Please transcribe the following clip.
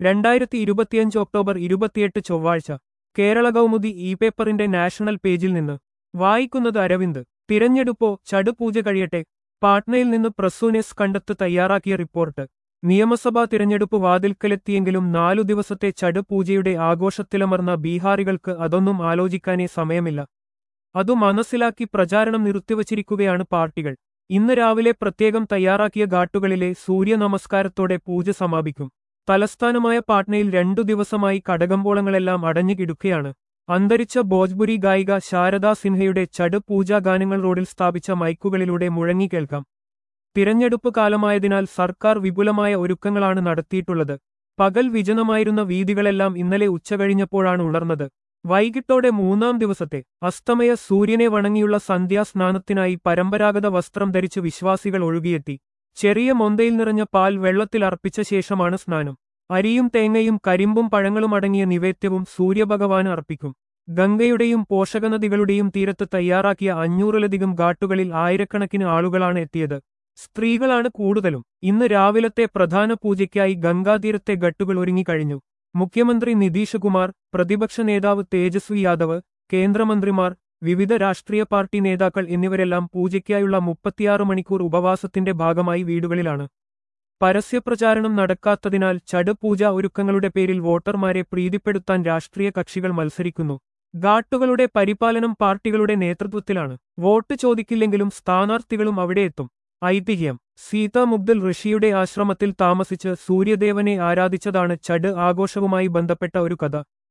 രണ്ടായിരത്തി ഇരുപത്തിയഞ്ച് ഒക്ടോബർ ഇരുപത്തിയെട്ട് ചൊവ്വാഴ്ച കേരള കൗമുദി ഇ പേപ്പറിന്റെ നാഷണൽ പേജിൽ നിന്ന് വായിക്കുന്നത് അരവിന്ദ് തിരഞ്ഞെടുപ്പോ ചടുപൂജ കഴിയട്ടെ പാട്നയിൽ നിന്ന് പ്രസൂനെസ് കണ്ടെത്ത് തയ്യാറാക്കിയ റിപ്പോർട്ട് നിയമസഭാ തിരഞ്ഞെടുപ്പ് വാതിൽക്കലെത്തിയെങ്കിലും നാലു ദിവസത്തെ ചടുപൂജയുടെ ആഘോഷത്തിലമർന്ന ബീഹാറികൾക്ക് അതൊന്നും ആലോചിക്കാനേ സമയമില്ല അതു മനസ്സിലാക്കി പ്രചാരണം നിർത്തിവച്ചിരിക്കുകയാണ് പാർട്ടികൾ ഇന്ന് രാവിലെ പ്രത്യേകം തയ്യാറാക്കിയ ഘാട്ടുകളിലെ സൂര്യനമസ്കാരത്തോടെ പൂജ സമാപിക്കും തലസ്ഥാനമായ പാട്നയിൽ രണ്ടു ദിവസമായി കടകമ്പോളങ്ങളെല്ലാം അടഞ്ഞുകിടുകയാണ് അന്തരിച്ച ഭോജ്പുരി ഗായിക ശാരദാ സിൻഹയുടെ ചട് പൂജാഗാനങ്ങൾ റോഡിൽ സ്ഥാപിച്ച മൈക്കുകളിലൂടെ മുഴങ്ങി കേൾക്കാം തിരഞ്ഞെടുപ്പ് കാലമായതിനാൽ സർക്കാർ വിപുലമായ ഒരുക്കങ്ങളാണ് നടത്തിയിട്ടുള്ളത് പകൽ വിജനമായിരുന്ന വീതികളെല്ലാം ഇന്നലെ ഉച്ചകഴിഞ്ഞപ്പോഴാണ് ഉണർന്നത് വൈകിട്ടോടെ മൂന്നാം ദിവസത്തെ അസ്തമയ സൂര്യനെ വണങ്ങിയുള്ള സന്ധ്യാസ്നാനത്തിനായി പരമ്പരാഗത വസ്ത്രം ധരിച്ച് വിശ്വാസികൾ ഒഴുകിയെത്തി ചെറിയ മൊന്തയിൽ നിറഞ്ഞ പാൽ വെള്ളത്തിൽ അർപ്പിച്ച ശേഷമാണ് സ്നാനം അരിയും തേങ്ങയും കരിമ്പും പഴങ്ങളും അടങ്ങിയ നിവേദ്യവും സൂര്യഭഗവാന് അർപ്പിക്കും ഗംഗയുടെയും പോഷകനദികളുടെയും തീരത്ത് തയ്യാറാക്കിയ അഞ്ഞൂറിലധികം ഘാട്ടുകളിൽ ആയിരക്കണക്കിന് ആളുകളാണ് എത്തിയത് സ്ത്രീകളാണ് കൂടുതലും ഇന്ന് രാവിലത്തെ പ്രധാന പൂജയ്ക്കായി ഗംഗാതീരത്തെ ഘട്ടുകൾ ഒരുങ്ങിക്കഴിഞ്ഞു മുഖ്യമന്ത്രി നിതീഷ് കുമാർ പ്രതിപക്ഷ നേതാവ് തേജസ്വി യാദവ് കേന്ദ്രമന്ത്രിമാർ വിവിധ രാഷ്ട്രീയ പാർട്ടി നേതാക്കൾ എന്നിവരെല്ലാം പൂജയ്ക്കായുള്ള മുപ്പത്തിയാറ് മണിക്കൂർ ഉപവാസത്തിന്റെ ഭാഗമായി വീടുകളിലാണ് പരസ്യപ്രചാരണം നടക്കാത്തതിനാൽ ചട് പൂജ ഒരുക്കങ്ങളുടെ പേരിൽ വോട്ടർമാരെ പ്രീതിപ്പെടുത്താൻ രാഷ്ട്രീയ കക്ഷികൾ മത്സരിക്കുന്നു ഘാട്ടുകളുടെ പരിപാലനം പാർട്ടികളുടെ നേതൃത്വത്തിലാണ് വോട്ട് ചോദിക്കില്ലെങ്കിലും സ്ഥാനാർത്ഥികളും അവിടെ എത്തും ഐതിഹ്യം സീത മുഗ്ദൽ ഋഷിയുടെ ആശ്രമത്തിൽ താമസിച്ച് സൂര്യദേവനെ ആരാധിച്ചതാണ് ചട് ആഘോഷവുമായി ബന്ധപ്പെട്ട ഒരു കഥ